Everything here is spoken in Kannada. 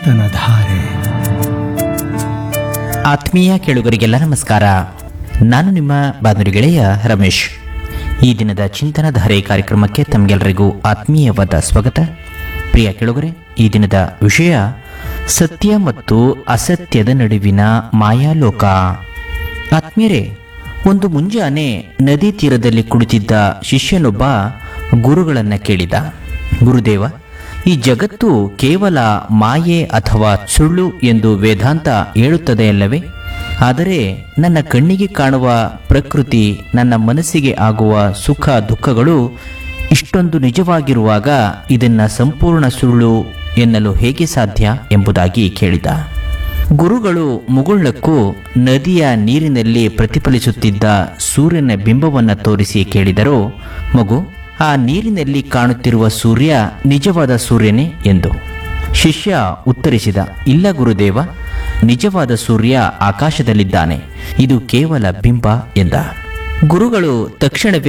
ಚಿಂತನಧಾರೆ ಆತ್ಮೀಯ ಕೇಳುಗರಿಗೆಲ್ಲ ನಮಸ್ಕಾರ ನಾನು ನಿಮ್ಮ ಬಾನುಲಿ ಗೆಳೆಯ ರಮೇಶ್ ಈ ದಿನದ ಚಿಂತನಧಾರೆ ಕಾರ್ಯಕ್ರಮಕ್ಕೆ ತಮಗೆಲ್ಲರಿಗೂ ಆತ್ಮೀಯವಾದ ಸ್ವಾಗತ ಪ್ರಿಯ ಕೇಳುಗರೆ ಈ ದಿನದ ವಿಷಯ ಸತ್ಯ ಮತ್ತು ಅಸತ್ಯದ ನಡುವಿನ ಮಾಯಾಲೋಕ ಆತ್ಮೀಯರೇ ಒಂದು ಮುಂಜಾನೆ ನದಿ ತೀರದಲ್ಲಿ ಕುಳಿತಿದ್ದ ಶಿಷ್ಯನೊಬ್ಬ ಗುರುಗಳನ್ನ ಕೇಳಿದ ಗುರುದೇವ ಈ ಜಗತ್ತು ಕೇವಲ ಮಾಯೆ ಅಥವಾ ಸುಳ್ಳು ಎಂದು ವೇದಾಂತ ಹೇಳುತ್ತದೆ ಅಲ್ಲವೇ ಆದರೆ ನನ್ನ ಕಣ್ಣಿಗೆ ಕಾಣುವ ಪ್ರಕೃತಿ ನನ್ನ ಮನಸ್ಸಿಗೆ ಆಗುವ ಸುಖ ದುಃಖಗಳು ಇಷ್ಟೊಂದು ನಿಜವಾಗಿರುವಾಗ ಇದನ್ನ ಸಂಪೂರ್ಣ ಸುಳ್ಳು ಎನ್ನಲು ಹೇಗೆ ಸಾಧ್ಯ ಎಂಬುದಾಗಿ ಕೇಳಿದ ಗುರುಗಳು ಮುಗುಳ್ಳಕ್ಕೂ ನದಿಯ ನೀರಿನಲ್ಲಿ ಪ್ರತಿಫಲಿಸುತ್ತಿದ್ದ ಸೂರ್ಯನ ಬಿಂಬವನ್ನು ತೋರಿಸಿ ಕೇಳಿದರು ಮಗು ಆ ನೀರಿನಲ್ಲಿ ಕಾಣುತ್ತಿರುವ ಸೂರ್ಯ ನಿಜವಾದ ಸೂರ್ಯನೇ ಎಂದು ಶಿಷ್ಯ ಉತ್ತರಿಸಿದ ಇಲ್ಲ ಗುರುದೇವ ನಿಜವಾದ ಸೂರ್ಯ ಆಕಾಶದಲ್ಲಿದ್ದಾನೆ ಇದು ಕೇವಲ ಬಿಂಬ ಎಂದ ಗುರುಗಳು ತಕ್ಷಣವೇ